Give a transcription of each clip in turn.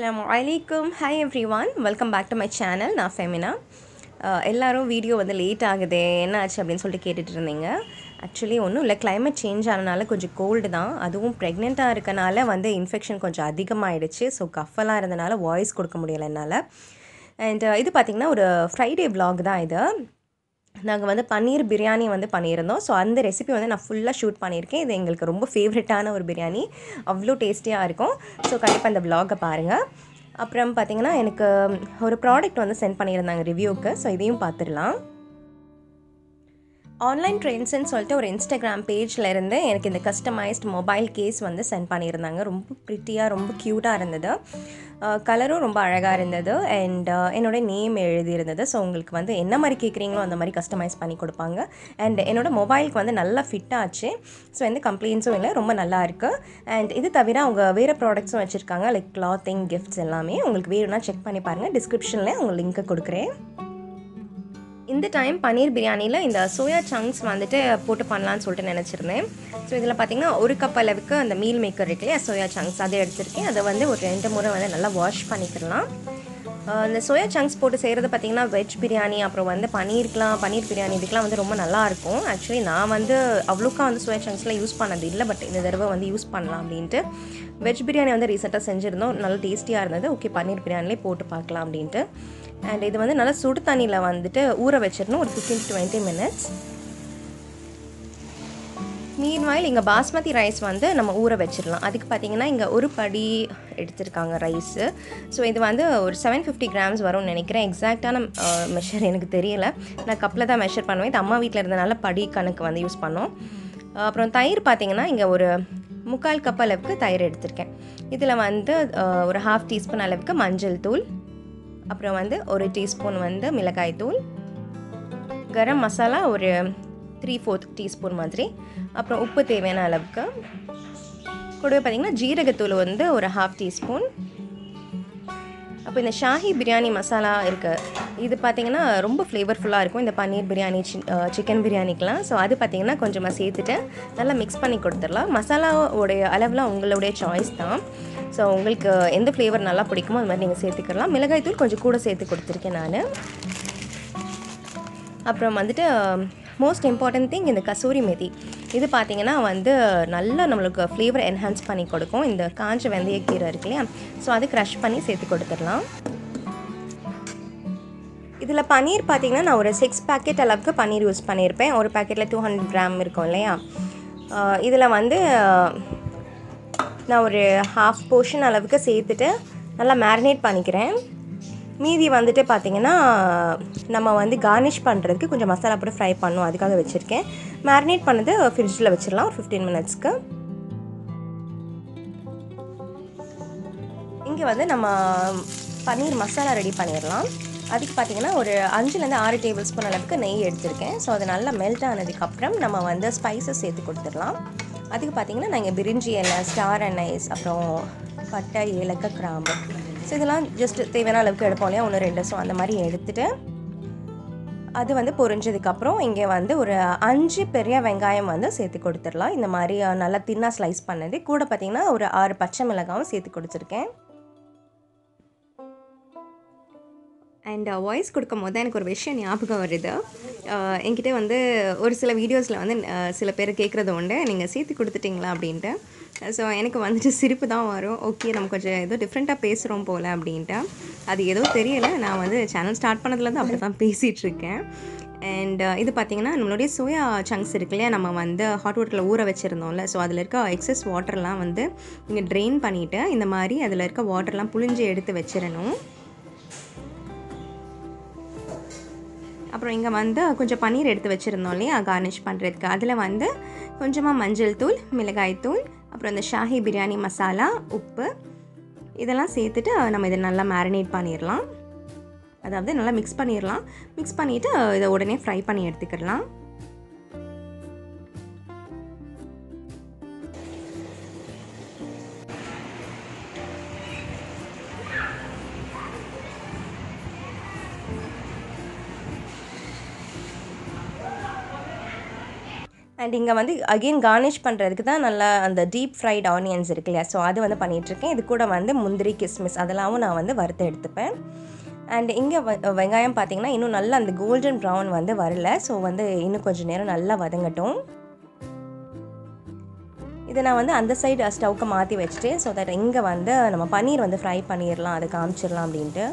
அஸ்ஸலாமு அலைக்கும் hi everyone welcome back to my channel நான் ஃபெமினா எல்லாரும் வீடியோ வந்து லேட் ஆகுதே என்ன ஆச்சு அப்படின்னு சொல்லிட்டு கேட்டுட்டு இருந்தீங்க ஆக்சுவலி ஒன்றும் இல்லை climate சேஞ்ச் ஆனனால கொஞ்சம் கோல்டு தான் அதுவும் ப்ரெக்னெண்ட்டாக இருக்கனால வந்து இன்ஃபெக்ஷன் கொஞ்சம் அதிகமாகிடுச்சு ஸோ கஃபெல்லாம் இருந்தனால வாய்ஸ் கொடுக்க முடியலை என்னால் அண்ட் இது பார்த்திங்கன்னா ஒரு ஃப்ரைடே vlog தான் இது நாங்கள் வந்து பன்னீர் பிரியாணி வந்து பண்ணியிருந்தோம் ஸோ அந்த ரெசிபி வந்து நான் ஃபுல்லாக ஷூட் பண்ணியிருக்கேன் இது எங்களுக்கு ரொம்ப ஃபேவரட்டான ஒரு பிரியாணி அவ்வளோ டேஸ்டியாக இருக்கும் ஸோ கண்டிப்பாக இந்த vlog-அ பாருங்கள் அப்புறம் பார்த்தீங்கன்னா எனக்கு ஒரு ப்ராடக்ட் வந்து சென்ட் பண்ணியிருந்தாங்க ரிவ்யூக்கு ஸோ இதையும் பார்த்துடலாம் ஆன்லைன் ட்ரெண்ட்ஸ்னு சொல்லிட்டு ஒரு இன்ஸ்டாகிராம் பேஜில் இருந்து எனக்கு இந்த கஸ்டமைஸ்ட் மொபைல் கேஸ் வந்து சென்ட் பண்ணியிருந்தாங்க ரொம்ப ப்ரிட்டியாக ரொம்ப க்யூட்டாக இருந்தது கலரும் ரொம்ப அழகாக இருந்தது அண்ட் என்னோட நேம் எழுதியிருந்தது ஸோ உங்களுக்கு வந்து என்ன மாதிரி கேட்குறீங்களோ அந்த மாதிரி கஸ்டமைஸ் பண்ணி கொடுப்பாங்க அண்ட் என்னோட மொபைலுக்கு வந்து நல்லா ஃபிட் ஆச்சு ஸோ எந்த கம்ப்ளைண்ட்ஸும் இல்லை ரொம்ப நல்லா இருக்குது அண்ட் இது தவிர அவங்க வேறு ப்ராடக்ட்ஸும் வச்சுருக்காங்க லைக் கிளாத்திங் கிஃப்ட்ஸ் எல்லாமே உங்களுக்கு வேணும்னா செக் பண்ணி பாருங்கள் டிஸ்கிரிப்ஷனில் உங்கள் லிங்க்கை கொடுக்குறேன் இந்த டைம் பன்னீர் பிரியாணியில் இந்த சோயா சங்க்ஸ் வந்துட்டு போட்டு பண்ணலான்னு சொல்லிட்டு நினச்சிருந்தேன் ஸோ இதில் பார்த்தீங்கன்னா ஒரு கப் அளவுக்கு அந்த மீல் மேக்கர் இருக்கு இல்லையா சோயா சங்க்ஸ் அதை எடுத்திருக்கேன் அதை வந்து ஒரு ரெண்டு முறை வந்து நல்லா வாஷ் பண்ணிக்கலாம் அஹ் இந்த சோயா சங்க்ஸ் போட்டு செய்கிறது பார்த்தீங்கன்னா வெஜ் பிரியாணி அப்புறம் வந்து பன்னீருக்குலாம் பன்னீர் பிரியாணி இதுக்கெலாம் வந்து ரொம்ப நல்லா இருக்கும் ஆக்சுவலி நான் வந்து அவ்வளோக்கா வந்து சோயா சங்க்ஸ்லாம் யூஸ் பண்ணது இல்லை பட் இந்த தடவை வந்து யூஸ் பண்ணலாம் அப்படின்ட்டு வெஜ் பிரியாணி வந்து ரீசெண்டாக செஞ்சுருந்தோம் நல்ல டேஸ்டியாக இருந்தது ஓகே பன்னீர் பிரியாணிலே போட்டு பார்க்கலாம் அப்படின்ட்டு அண்ட் இது வந்து நல்லா சுடு தண்ணியில் வந்துட்டு ஊற வச்சிடணும் ஒரு ஃபிஃப்டீன் டுவெண்ட்டி மினிட்ஸ் மீன்வாயில் இங்கே பாஸ்மதி ரைஸ் வந்து நம்ம ஊற வச்சிடலாம் அதுக்கு பார்த்தீங்கன்னா இங்கே ஒரு படி எடுத்திருக்காங்க ரைஸு ஸோ இது வந்து ஒரு செவன் ஃபிஃப்டி கிராம்ஸ் வரும்னு நினைக்கிறேன் எக்ஸாக்டான மெஷர் எனக்கு தெரியல நான் கப்பில் தான் மெஷர் பண்ணுவேன் இது அம்மா வீட்டில் இருந்தனால படி கணக்கு வந்து யூஸ் பண்ணோம் அஹ் அப்புறம் தயிர் பார்த்தீங்கன்னா இங்கே ஒரு முக்கால் கப் அளவுக்கு தயிர் எடுத்திருக்கேன் இதில் வந்து அஹ், ஒரு ஹாஃப் டீஸ்பூன் அளவுக்கு மஞ்சள் தூள் அப்புறம் வந்து ஒரு டீஸ்பூன் வந்து மிளகாய் தூள் கரம் மசாலா ஒரு த்ரீ ஃபோர்த் டீஸ்பூன் மாதிரி அப்புறம் உப்பு தேவையான அளவுக்கு கூடவே பார்த்திங்கன்னா ஜீரகத்தூள் வந்து ஒரு ஹாஃப் டீஸ்பூன் அப்போ இந்த ஷாஹி பிரியாணி மசாலா இருக்குது இது பார்த்திங்கன்னா ரொம்ப ஃப்ளேவர்ஃபுல்லாக இருக்கும் இந்த பன்னீர் பிரியாணி சிக்கன் பிரியாணிக்கெலாம் ஸோ அது பார்த்திங்கன்னா கொஞ்சமாக சேர்த்துட்டு நல்லா மிக்ஸ் பண்ணி கொடுத்துடலாம் மசாலாவோடைய அளவுலாம் உங்களுடைய சாய்ஸ் தான் ஸோ உங்களுக்கு எந்த ஃப்ளேவர் நல்லா பிடிக்குமோ அது மாதிரி நீங்கள் சேர்த்துக்கலாம் மிளகாய் தூள் கொஞ்சம் கூட சேர்த்து கொடுத்துருக்கேன் நான் அப்புறம் வந்துட்டு மோஸ்ட் இம்பார்ட்டன்ட் திங் இந்த கசூரி மெதி இது பார்த்தீங்கன்னா வந்து நல்லா நம்மளுக்கு ஃப்ளேவர் என்ஹான்ஸ் பண்ணி கொடுக்கும் இந்த காஞ்ச வெந்தயக்கீரை இருக்கு இல்லையா ஸோ அது க்ரஷ் பண்ணி சேர்த்து கொடுத்துடலாம் இதில் பன்னீர் பார்த்தீங்கன்னா நான் ஒரு சிக்ஸ் பேக்கெட் அளவுக்கு பன்னீர் யூஸ் பண்ணியிருப்பேன் ஒரு பேக்கெட்டில் டூ ஹண்ட்ரட் கிராம் இருக்கும் இல்லையா இதில் வந்து நான் ஒரு ஹாஃப் போர்ஷன் அளவுக்கு சேர்த்துட்டு நல்லா மேரினேட் பண்ணிக்கிறேன் மீதி வந்துட்டு பார்த்திங்கன்னா நம்ம வந்து கார்னிஷ் பண்ணுறதுக்கு கொஞ்சம் மசாலா போட்டு ஃப்ரை பண்ணணும் அதுக்காக வச்சுருக்கேன் மேரினேட் பண்ணது ஃப்ரிட்ஜில் வச்சிடலாம் ஒரு ஃபிஃப்டீன் மினிட்ஸ்க்கு இங்கே வந்து நம்ம பன்னீர் மசாலா ரெடி பண்ணிடலாம் அதுக்கு பார்த்தீங்கன்னா ஒரு அஞ்சுலேருந்து ஆறு டேபிள் ஸ்பூன் அளவுக்கு நெய் எடுத்திருக்கேன் ஸோ அது நல்லா மெல்ட் ஆனதுக்கப்புறம் நம்ம வந்து ஸ்பைசஸ் சேர்த்து கொடுத்துடலாம் அதுக்கு பார்த்தீங்கன்னா நாங்கள் பிரிஞ்சி எண்ணெய் ஸ்டார் எண்ணெய்ஸ் அப்புறம் பட்டை ஏலக்காய் கிராம்பு ஸோ இதெல்லாம் ஜஸ்ட் தேவையான அளவுக்கு எடுப்போம் இல்லையா ஒன்று ரெண்டு ஸோ அந்த மாதிரி எடுத்துட்டு அது வந்து பொரிஞ்சதுக்கப்புறம் இங்கே வந்து ஒரு அஞ்சு பெரிய வெங்காயம் வந்து சேர்த்து கொடுத்துடலாம் இந்த மாதிரி அஹ், நல்லா தின்னாக ஸ்லைஸ் பண்ணது கூட பார்த்தீங்கன்னா ஒரு ஆறு பச்சை மிளகாவும் சேர்த்து கொடுத்துருக்கேன் அண்ட் வாய்ஸ் கொடுக்கும் போது எனக்கு ஒரு விஷயம் ஞாபகம் வருது அஹ் என்கிட்ட வந்து ஒரு சில வீடியோஸில் வந்து அஹ் சில பேர் கேட்குறது உண்டு நீங்கள் சேர்த்து கொடுத்துட்டீங்களா அப்படின்ட்டு ஸோ எனக்கு வந்துட்டு சிரிப்பு தான் வரும் ஓகே நம்ம கொஞ்சம் ஏதோ டிஃப்ரெண்ட்டாக பேசுகிறோம் போல் அப்படின்ட்டு அது ஏதோ தெரியலை நான் வந்து சேனல் ஸ்டார்ட் பண்ணதுலேருந்து அப்படி தான் பேசிகிட்டு இருக்கேன் அண்ட் இது பார்த்திங்கன்னா நம்மளுடைய சோயா சங்க்ஸ் இருக்கு இல்லையா நம்ம வந்து ஹாட் வாட்டரில் ஊற வச்சுருந்தோம்ல ஸோ அதில் இருக்க எக்ஸஸ் வாட்டர்லாம் வந்து நீங்கள் ட்ரெயின் பண்ணிவிட்டு இந்த மாதிரி அதில் இருக்க வாட்டர்லாம் புழிஞ்சு எடுத்து வச்சிடணும் அப்புறம் இங்கே வந்து கொஞ்சம் பன்னீர் எடுத்து வச்சுருந்தோம் இல்லையா கார்னிஷ் பண்ணுறதுக்கு அதில் வந்து கொஞ்சமாக மஞ்சள் தூள் மிளகாய் தூள் அப்புறம் இந்த ஷாஹி பிரியாணி மசாலா உப்பு இதெல்லாம் சேர்த்துட்டு நம்ம இதை நல்லா மேரினேட் பண்ணிடலாம் அதாவது நல்லா மிக்ஸ் பண்ணிடலாம் மிக்ஸ் பண்ணிவிட்டு இதை உடனே ஃப்ரை பண்ணி எடுத்துக்கிடலாம் அண்ட் இங்கே வந்து அகெயின் கார்னிஷ் பண்ணுறதுக்கு தான் நல்லா அந்த டீப் ஃப்ரைட் ஆனியன்ஸ் இருக்கு இல்லையா ஸோ அது வந்து பண்ணிகிட்ருக்கேன் இது கூட வந்து முந்திரி கிஸ்மிஸ் அதெல்லாம் நான் வந்து வறுத்து எடுத்துப்பேன் அண்ட் இங்கே வெங்காயம் பார்த்தீங்கன்னா இன்னும் நல்லா அந்த கோல்டன் ப்ரௌன் வந்து வரல ஸோ வந்து இன்னும் கொஞ்சம் நேரம் நல்லா வதங்கட்டும் இதை நான் வந்து அந்த சைடு ஸ்டவ்க்கு மாற்றி வச்சுட்டு ஸோ தட் இங்கே வந்து நம்ம பன்னீர் வந்து ஃப்ரை பண்ணிடலாம் அதை காமிச்சிடலாம் அப்படின்ட்டு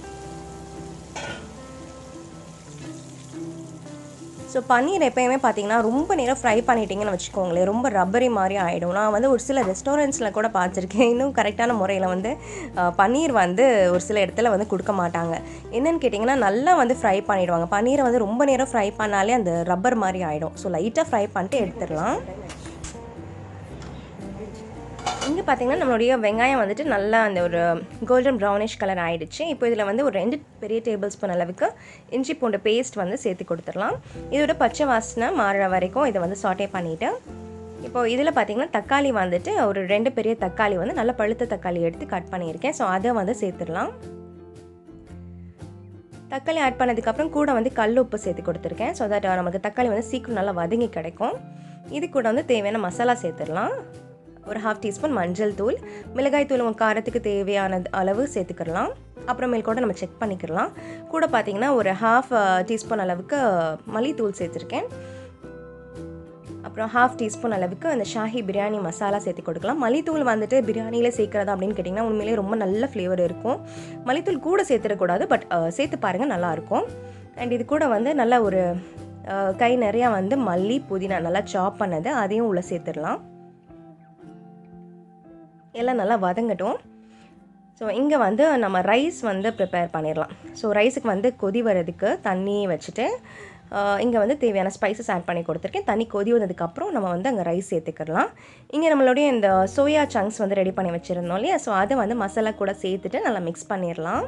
ஸோ பன்னீர் எப்பயுமே பார்த்தீங்கன்னா ரொம்ப நேரம் ஃப்ரை பண்ணிட்டீங்கன்னு வச்சுக்கோங்களேன் ரொம்ப ரப்பரி மாதிரி ஆகிடும் நான் வந்து ஒரு சில ரெஸ்டாரண்ட்ஸில் கூட பார்த்துருக்கேன் இன்னும் கரெக்டான முறையில் வந்து அஹ், பன்னீர் வந்து ஒரு சில இடத்துல வந்து கொடுக்க மாட்டாங்க என்னன்னு கேட்டிங்கன்னா நல்லா வந்து ஃப்ரை பண்ணிடுவாங்க பன்னீரை வந்து ரொம்ப நேரம் ஃப்ரை பண்ணாலே அந்த ரப்பர் மாதிரி ஆகிடும் ஸோ லைட்டாக ஃப்ரை பண்ணிட்டு எடுத்துடலாம் இங்கே பார்த்தீங்கன்னா நம்மளுடைய வெங்காயம் வந்துட்டு நல்லா அந்த ஒரு கோல்டன் ப்ரௌனிஷ் கலர் ஆயிடுச்சு இப்போ இதில் வந்து ஒரு ரெண்டு பெரிய டேபிள் ஸ்பூன் அளவுக்கு இஞ்சி பூண்டு பேஸ்ட் வந்து சேர்த்து கொடுத்துடலாம் இதோட பச்சை வாசனை மாறுற வரைக்கும் இதை வந்து சாட்டே பண்ணிவிட்டு இப்போ இதில் பார்த்தீங்கன்னா தக்காளி வந்துட்டு ஒரு ரெண்டு பெரிய தக்காளி வந்து நல்ல பழுத்த தக்காளி எடுத்து கட் பண்ணியிருக்கேன் ஸோ அதை வந்து சேர்த்துடலாம் தக்காளி ஆட் பண்ணதுக்கப்புறம் கூட வந்து கல் உப்பு சேர்த்து கொடுத்துருக்கேன் ஸோ தட் நமக்கு தக்காளி வந்து சீக்கிரம் நல்லா வதங்கி கிடைக்கும் இது கூட வந்து தேவையான மசாலா சேர்த்துடலாம் ஒரு ஹாஃப் டீஸ்பூன் மஞ்சள் தூள் மிளகாய் தூள் உங்கள் காரத்துக்கு தேவையான அளவு சேர்த்துக்கிடலாம் அப்புறமேல் கூட நம்ம செக் பண்ணிக்கிடலாம் கூட பார்த்தீங்கன்னா ஒரு ஹாஃப் டீஸ்பூன் அளவுக்கு மல்லித்தூள் சேர்த்துருக்கேன் அப்புறம் ஹாஃப் டீஸ்பூன் அளவுக்கு அந்த ஷாஹி பிரியாணி மசாலா சேர்த்து கொடுக்கலாம் மல்லித்தூள் வந்துட்டு பிரியாணியில் சேர்க்குறதா அப்படின்னு கேட்டிங்கன்னா உண்மையிலேயே ரொம்ப நல்ல ஃப்ளேவர் இருக்கும் மல்லித்தூள் கூட சேர்த்துடக்கூடாது பட் சேர்த்து பாருங்கள் நல்லாயிருக்கும் அண்ட் இது கூட வந்து நல்ல ஒரு அஹ், கை நிறையா வந்து மல்லி புதினா நல்லா சாப் பண்ணது அதையும் உள்ளே சேர்த்துடலாம் எல்லாம் நல்லா வதங்கட்டும் ஸோ இங்கே வந்து நம்ம ரைஸ் வந்து ப்ரிப்பேர் பண்ணிடலாம் ஸோ ரைஸுக்கு வந்து கொதி வர்றதுக்கு தண்ணி வச்சுட்டு இங்கே வந்து தேவையான ஸ்பைசஸ் ஆட் பண்ணி கொடுத்துருக்கேன் தண்ணி கொதி வந்ததுக்கப்புறம் நம்ம வந்து அங்கே ரைஸ் சேர்த்துக்கலாம் இங்கே நம்மளுடைய இந்த சோயா சங்க்ஸ் வந்து ரெடி பண்ணி வச்சுருந்தோம் இல்லையா ஸோ அதை வந்து மசாலா கூட சேர்த்துட்டு நல்லா மிக்ஸ் பண்ணிடலாம்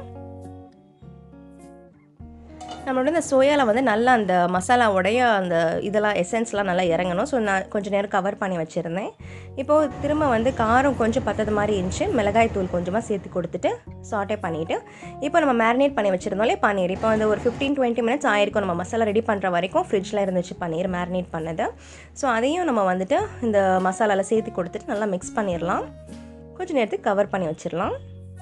நம்மளோட இந்த சோயாவில் வந்து நல்லா அந்த மசாலாவுடைய அந்த இதெல்லாம் எசன்ஸ்லாம் நல்லா இறங்கணும் ஸோ நான் கொஞ்சம் நேரம் கவர் பண்ணி வச்சுருந்தேன் இப்போது திரும்ப வந்து காரம் கொஞ்சம் பத்தது மாதிரி இருந்துச்சு மிளகாய் தூள் கொஞ்சமாக சேர்த்து கொடுத்துட்டு சாட்டே பண்ணிவிட்டு இப்போ நம்ம மேரினேட் பண்ணி வச்சுருந்தோம்லே பன்னீர் இப்போ வந்து ஒரு ஃபிஃப்டீன் டுவெண்ட்டி மினிட்ஸ் ஆயிருக்கும் நம்ம மசாலா ரெடி பண்ணுற வரைக்கும் ஃப்ரிட்ஜில் இருந்துச்சு பன்னீர் மேரினேட் பண்ணது ஸோ அதையும் நம்ம வந்துட்டு இந்த மசாலாவில் சேர்த்து கொடுத்துட்டு நல்லா மிக்ஸ் பண்ணிடலாம் கொஞ்சம் நேரத்துக்கு கவர் பண்ணி வச்சிடலாம்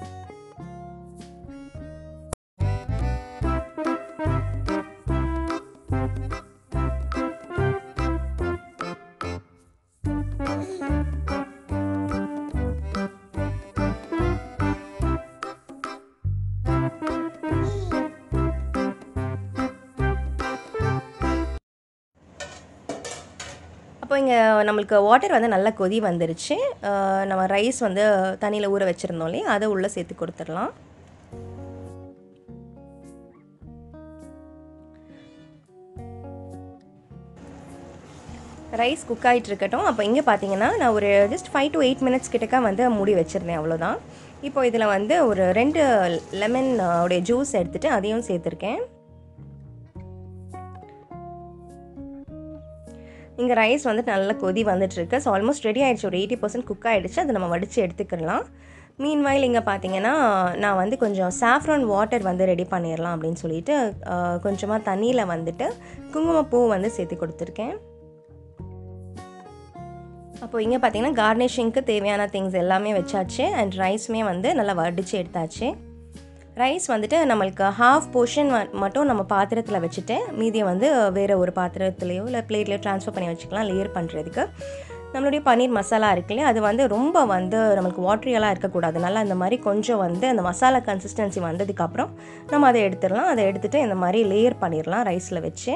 அப்போ இங்கே நம்மளுக்கு வாட்டர் வந்து நல்லா கொதி வந்துருச்சு அஹ் நம்ம ரைஸ் வந்து தண்ணியில் ஊற வச்சுருந்தோம் இல்லையா அதை உள்ளே சேர்த்து கொடுத்துடலாம் ரைஸ் குக் ஆகிட்டு இருக்கட்டும் அப்போ இங்கே பார்த்தீங்கன்னா நான் ஒரு just five to eight minutes கிட்டக்க வந்து மூடி வச்சுருந்தேன் அவ்வளோதான் இப்போ இதில் வந்து ஒரு ரெண்டு லெமன் உடைய ஜூஸ் எடுத்துகிட்டு அதையும் சேர்த்துருக்கேன் இங்கே ரைஸ் வந்துட்டு நல்லா கொதி வந்துட்டுருக்கு ஸோ ஆல்மோஸ்ட் ரெடி ஆயிடுச்சு ஒரு எயிட்டி பர்சன்ட் குக் ஆகிடுச்சு அதை நம்ம வடித்து எடுத்துக்கலாம் மீன்வாயில் இங்கே பார்த்தீங்கன்னா நான் வந்து கொஞ்சம் சாஃப்ரான் வாட்டர் வந்து ரெடி பண்ணிடலாம் அப்படின்னு சொல்லிட்டு கொஞ்சமாக தண்ணியில் வந்துட்டு குங்குமப்பூ வந்து சேர்த்து கொடுத்துருக்கேன் அப்போ இங்கே பார்த்தீங்கன்னா கார்னிஷிங்க்கு தேவையான திங்ஸ் எல்லாமே வச்சாச்சு அண்ட் ரைஸுமே வந்து நல்லா வடித்து எடுத்தாச்சு ரைஸ் வந்துட்டு நம்மளுக்கு ஹாஃப் போர்ஷன் மட்டும் நம்ம பாத்திரத்தில் வச்சுட்டு மீதியை வந்து வேறு ஒரு பாத்திரத்துலேயோ இல்லை பிளேட்லேயோ ட்ரான்ஸ்ஃபர் பண்ணி வச்சுக்கலாம் லேயர் பண்ணுறதுக்கு நம்மளுடைய பன்னீர் மசாலா இருக்கு இல்லையா அது வந்து ரொம்ப வந்து நம்மளுக்கு வாட்ரியெல்லாம் இருக்கக்கூடாது நல்லா இந்த மாதிரி கொஞ்சம் வந்து அந்த மசாலா கன்சிஸ்டன்சி வந்ததுக்கப்புறம் நம்ம அதை எடுத்துடலாம் அதை எடுத்துகிட்டு இந்த மாதிரி லேயர் பண்ணிடலாம் ரைஸில் வச்சு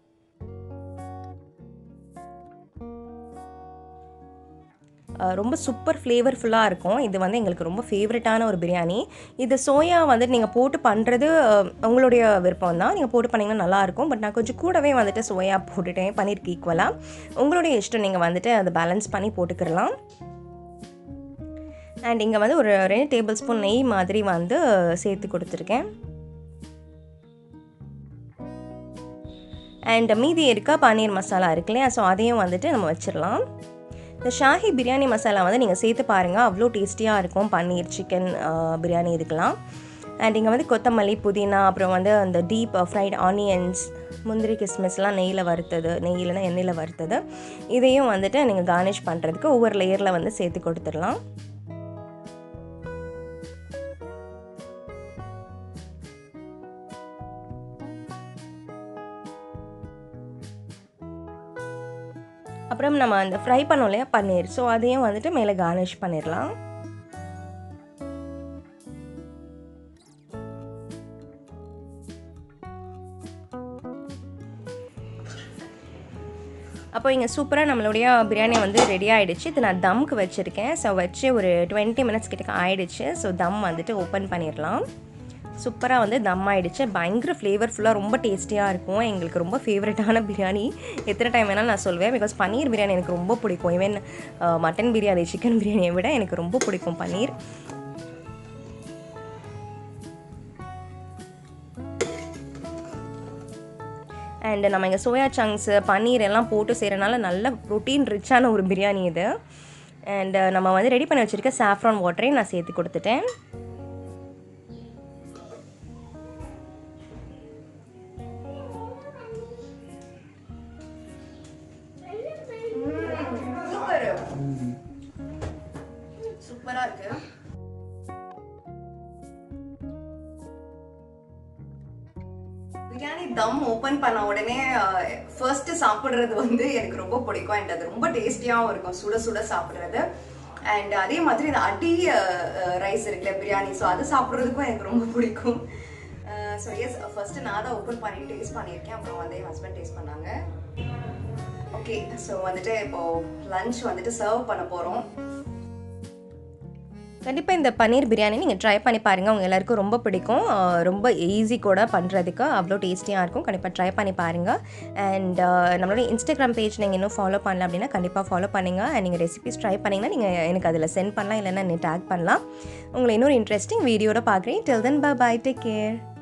ரொம்ப சூப்பர் ஃப்ளேவர்ஃபுல்லாக இருக்கும் இது வந்து எங்களுக்கு ரொம்ப ஃபேவரட்டான ஒரு பிரியாணி இது சோயா வந்துட்டு நீங்கள் போட்டு பண்ணுறது உங்களுடைய விருப்பம் தான் நீங்கள் போட்டு பண்ணிங்கன்னா நல்லாயிருக்கும் பட் நான் கொஞ்சம் கூடவே வந்துட்டு சோயா போட்டுட்டேன் பன்னீருக்கு ஈக்குவலாக உங்களுடைய இஷ்டம் நீங்கள் வந்துட்டு அதை பேலன்ஸ் பண்ணி போட்டுக்கிடலாம் அண்ட் இங்கே வந்து ஒரு ரெண்டு டேபிள் ஸ்பூன் நெய் மாதிரி வந்து சேர்த்து கொடுத்துருக்கேன் அண்ட் மீதி இருக்க பன்னீர் மசாலா இருக்கு இல்லையா ஸோ அதையும் வந்துட்டு நம்ம வச்சிடலாம் இந்த ஷாஹி பிரியாணி மசாலா வந்து நீங்கள் சேர்த்து பாருங்கள் அவ்வளோ டேஸ்டியாக இருக்கும் பன்னீர் சிக்கன் பிரியாணி இதுக்கெல்லாம் அண்ட் இங்கே வந்து கொத்தமல்லி புதினா அப்புறம் வந்து அந்த டீப் ஃப்ரைட் ஆனியன்ஸ் முந்திரி கிஸ்மிஸ்லாம் நெய்யில் வறுத்தது நெய்யில்னா எண்ணெயில் வறுத்தது இதையும் வந்துட்டு நீங்கள் கார்னிஷ் பண்ணுறதுக்கு ஒவ்வொரு லேயரில் வந்து சேர்த்து கொடுத்துடலாம் அப்புறம் நம்ம அந்த ஃப்ரை பண்ணோம் இல்லையா பன்னீர் ஸோ அதையும் வந்துட்டு மேலே கார்னிஷ் பண்ணிடலாம் அப்போ இங்கே சூப்பராக நம்மளுடைய பிரியாணி வந்து ரெடி ஆகிடுச்சு இது நான் தம்க்கு வச்சுருக்கேன் ஸோ வச்சு ஒரு டுவெண்ட்டி மினிட்ஸ் கிட்ட ஆயிடுச்சு ஸோ தம் வந்துட்டு ஓப்பன் பண்ணிடலாம் சூப்பராக வந்து தம் ஆயிடுச்சு பயங்கர ஃப்ளேவர்ஃபுல்லாக ரொம்ப டேஸ்டியாக இருக்கும் எங்களுக்கு ரொம்ப ஃபேவரட்டான பிரியாணி எத்தனை டைம் வேணாலும் நான் சொல்வேன் பிகாஸ் பன்னீர் பிரியாணி எனக்கு ரொம்ப பிடிக்கும் ஈவன் மட்டன் பிரியாணி சிக்கன் பிரியாணியை விட எனக்கு ரொம்ப பிடிக்கும் பன்னீர் அண்ட் நம்ம இங்கே சோயா சங்க்ஸு பன்னீர் எல்லாம் போட்டு செய்கிறனால நல்ல ப்ரோட்டீன் ரிச்சான ஒரு பிரியாணி இது அண்ட் நம்ம வந்து ரெடி பண்ணி வச்சுருக்க சாஃப்ரான் வாட்டரையும் நான் சேர்த்து கொடுத்துட்டேன் சூப்பராக இருக்கு பிரியாணி தம் ஓப்பன் பண்ண உடனே ஃபர்ஸ்ட் சாப்பிட்றது வந்து எனக்கு ரொம்ப பிடிக்கும் அண்ட் அது ரொம்ப டேஸ்டியாகவும் இருக்கும் சுட சுட சாப்பிட்றது அண்ட் அதே மாதிரி இந்த அடி ரைஸ் இருக்குல்ல பிரியாணி ஸோ அது சாப்பிட்றதுக்கும் எனக்கு ரொம்ப பிடிக்கும் ஸோ எஸ் ஃபர்ஸ்ட் நான் தான் ஓப்பன் பண்ணி டேஸ்ட் பண்ணியிருக்கேன் அப்புறம் வந்து என் ஹஸ்பண்ட் டேஸ்ட் பண்ணாங்க ஓகே ஸோ வந்துட்டு இப்போ லஞ்ச் வந்துட்டு சர்வ் பண்ண போகிறோம் கண்டிப்பாக இந்த பன்னீர் பிரியாணி நீங்கள் ட்ரை பண்ணி பாருங்கள் உங்கள் எல்லாருக்கும் ரொம்ப பிடிக்கும் அஹ் ரொம்ப ஈஸி கூட பண்ணுறதுக்கு அவ்வளோ டேஸ்டியாக இருக்கும் கண்டிப்பாக ட்ரை பண்ணி பாருங்கள் அண்ட் நம்மளோட இன்ஸ்டாகிராம் பேஜ் நீங்கள் இன்னும் ஃபாலோ பண்ணல அப்படின்னா கண்டிப்பாக ஃபாலோ பண்ணுங்கள் அண்ட் நீங்கள் ரெசிபிஸ் ட்ரை பண்ணிங்கன்னா நீங்கள் எனக்கு அதில் சென்ட் பண்ணலாம் இல்லைன்னா நீ டேக் பண்ணலாம் உங்களை இன்னொரு இன்ட்ரெஸ்டிங் வீடியோட பார்க்குறேன் till then bye bye take care